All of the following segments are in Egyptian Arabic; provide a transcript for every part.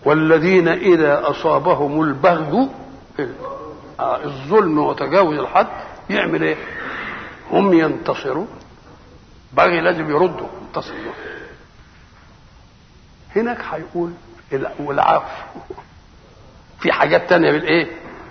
والذين إذا أصابهم البغي الظلم وتجاوز الحد يعمل ايه؟ هم ينتصرون بغي لازم يردوا ينتصروا هناك هيقول والعفو في حاجات تانية بالايه؟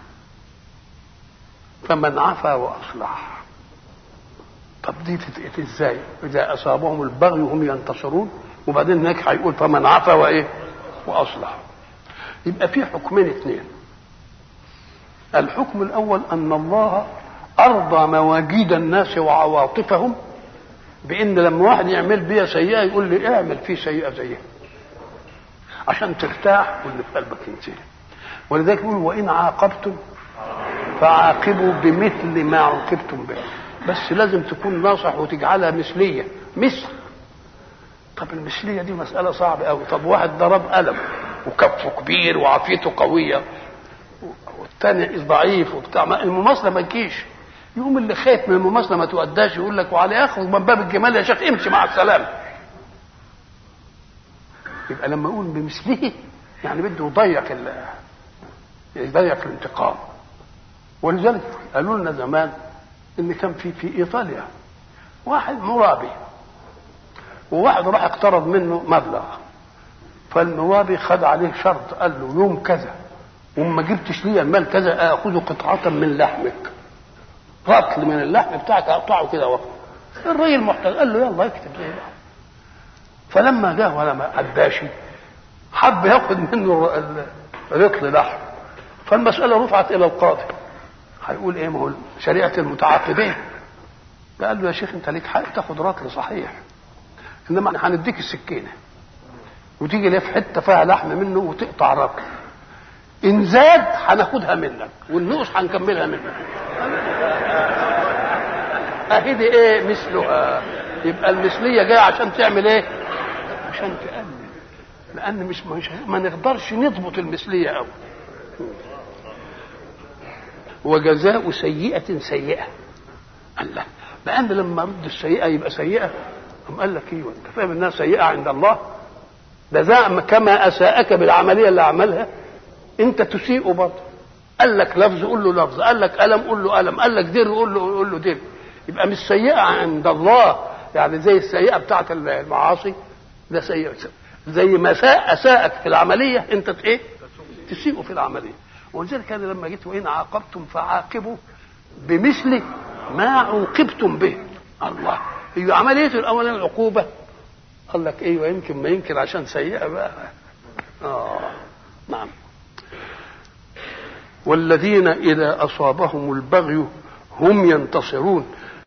فمن عفا واصلح طب دي ازاي؟ اذا اصابهم البغي هم ينتصرون وبعدين هناك هيقول فمن عفا وايه؟ واصلح يبقى في حكمين اثنين الحكم الاول ان الله ارضى مواجيد الناس وعواطفهم بان لما واحد يعمل بيها سيئه يقول لي اعمل فيه سيئه زيها عشان ترتاح واللي في قلبك ينتهي ولذلك يقول وان عاقبتم فعاقبوا بمثل ما عوقبتم به بس لازم تكون ناصح وتجعلها مثليه مثل طب المثليه دي مساله صعبه قوي طب واحد ضرب قلم وكفه كبير وعافيته قويه والثاني ضعيف وبتاع المماثله ما تجيش يقوم اللي خايف من المماثله ما تؤداش يقول لك وعلى ياخذ من باب الجمال يا شيخ امشي مع السلامه يبقى لما يقول بمثله يعني بده يضيق ال يضيق الانتقام ولذلك قالوا لنا زمان ان كان في في ايطاليا واحد مرابي وواحد راح اقترض منه مبلغ فالمرابي خد عليه شرط قال له يوم كذا وما جبتش لي المال كذا اخذ قطعه من لحمك رطل من اللحم بتاعك اقطعه كده وقت الراجل محتاج قال له يلا اكتب زي ده فلما جاء ولا ما عداشي حب ياخذ منه رطل لحم فالمساله رفعت الى القاضي هيقول ايه ما هو شريعه المتعاقبين قال له يا شيخ انت ليك حق تاخد رطل صحيح انما هنديك السكينه وتيجي ليه في حته فيها لحم منه وتقطع رطل ان زاد هناخدها منك والنقص هنكملها منك اهي دي ايه مثلها يبقى المثليه جايه عشان تعمل ايه عشان تقلل لان مش مش ما نقدرش نضبط المثليه قوي وجزاء سيئة سيئة الله لأن لما رد السيئة يبقى سيئة قام قال لك ايوه انت فاهم انها سيئة عند الله ده زي كما اساءك بالعملية اللي عملها انت تسيء برضه قال لك لفظ قول له لفظ قال لك قلم قول له قلم قال لك دير قول له قول له دير يبقى مش سيئة عند الله يعني زي السيئة بتاعت المعاصي ده سيئة زي ما ساء أساءك في العملية أنت إيه؟ تسيء في العملية ولذلك أنا لما جيت وإن عاقبتم فعاقبوا بمثل ما عوقبتم به الله هي عملية الأولانية العقوبة قال لك ايوه يمكن ما يمكن عشان سيئة بقى اه نعم والذين إذا أصابهم البغي هم ينتصرون